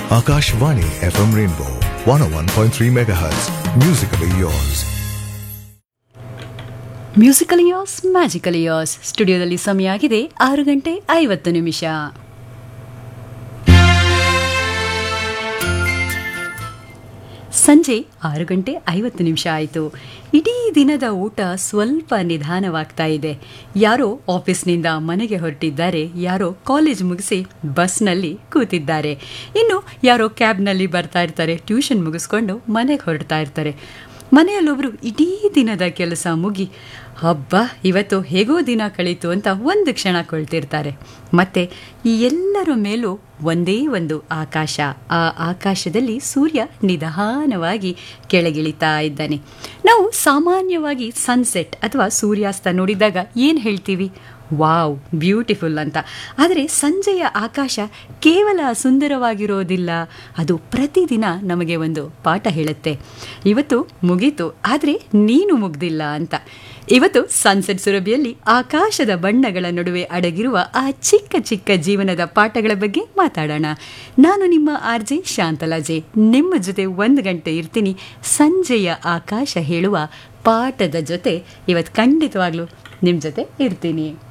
Akashvani FM Rainbow 101.3 MHz. Musically yours. Musical ears magical ears ಸ್ಟುಡಿಯೋದಲ್ಲಿ ಸಮಯ ಆಗಿದೆ ಆರು ಗಂಟೆ ಐವತ್ತು ನಿಮಿಷ ಸಂಜೆ ಆರು ಗಂಟೆ ಐವತ್ತು ನಿಮಿಷ ಆಯಿತು ಇಡೀ ದಿನದ ಊಟ ಸ್ವಲ್ಪ ನಿಧಾನವಾಗ್ತಾ ಇದೆ ಯಾರೋ ಆಫೀಸ್ನಿಂದ ಮನೆಗೆ ಹೊರಟಿದ್ದಾರೆ ಯಾರೋ ಕಾಲೇಜ್ ಮುಗಿಸಿ ಬಸ್ನಲ್ಲಿ ಕೂತಿದ್ದಾರೆ ಇನ್ನು ಯಾರೋ ಕ್ಯಾಬ್ನಲ್ಲಿ ಬರ್ತಾ ಇರ್ತಾರೆ ಟ್ಯೂಷನ್ ಮುಗಿಸ್ಕೊಂಡು ಮನೆಗೆ ಹೊರಡ್ತಾ ಇರ್ತಾರೆ ಮನೆಯಲ್ಲೊಬ್ರು ಇಡೀ ದಿನದ ಕೆಲಸ ಮುಗಿ ಹಬ್ಬ ಇವತ್ತು ಹೇಗೋ ದಿನ ಕಳೀತು ಅಂತ ಒಂದು ಕ್ಷಣ ಕೊಳ್ತಿರ್ತಾರೆ ಮತ್ತೆ ಈ ಎಲ್ಲರ ಮೇಲೂ ಒಂದೇ ಒಂದು ಆಕಾಶ ಆ ಆಕಾಶದಲ್ಲಿ ಸೂರ್ಯ ನಿಧಾನವಾಗಿ ಕೆಳಗಿಳಿತಾ ಇದ್ದಾನೆ ನಾವು ಸಾಮಾನ್ಯವಾಗಿ ಸನ್ಸೆಟ್ ಅಥವಾ ಸೂರ್ಯಾಸ್ತ ನೋಡಿದಾಗ ಏನು ಹೇಳ್ತೀವಿ ವಾವ್ ಬ್ಯೂಟಿಫುಲ್ ಅಂತ ಆದರೆ ಸಂಜೆಯ ಆಕಾಶ ಕೇವಲ ಸುಂದರವಾಗಿರೋದಿಲ್ಲ ಅದು ಪ್ರತಿದಿನ ನಮಗೆ ಒಂದು ಪಾಠ ಹೇಳುತ್ತೆ ಇವತ್ತು ಮುಗೀತು ಆದರೆ ನೀನು ಮುಗ್ದಿಲ್ಲ ಅಂತ ಇವತ್ತು ಸನ್ಸೆಟ್ ಸುರಭಿಯಲ್ಲಿ ಆಕಾಶದ ಬಣ್ಣಗಳ ನಡುವೆ ಅಡಗಿರುವ ಆ ಚಿಕ್ಕ ಚಿಕ್ಕ ಜೀವನದ ಪಾಠಗಳ ಬಗ್ಗೆ ಮಾತಾಡೋಣ ನಾನು ನಿಮ್ಮ ಆರ್ ಜೆ ಶಾಂತಲಾಜೆ ನಿಮ್ಮ ಜೊತೆ ಒಂದು ಗಂಟೆ ಇರ್ತೀನಿ ಸಂಜೆಯ ಆಕಾಶ ಹೇಳುವ ಪಾಠದ ಜೊತೆ ಇವತ್ತು ಖಂಡಿತವಾಗ್ಲೂ ನಿಮ್ಮ ಜೊತೆ ಇರ್ತೀನಿ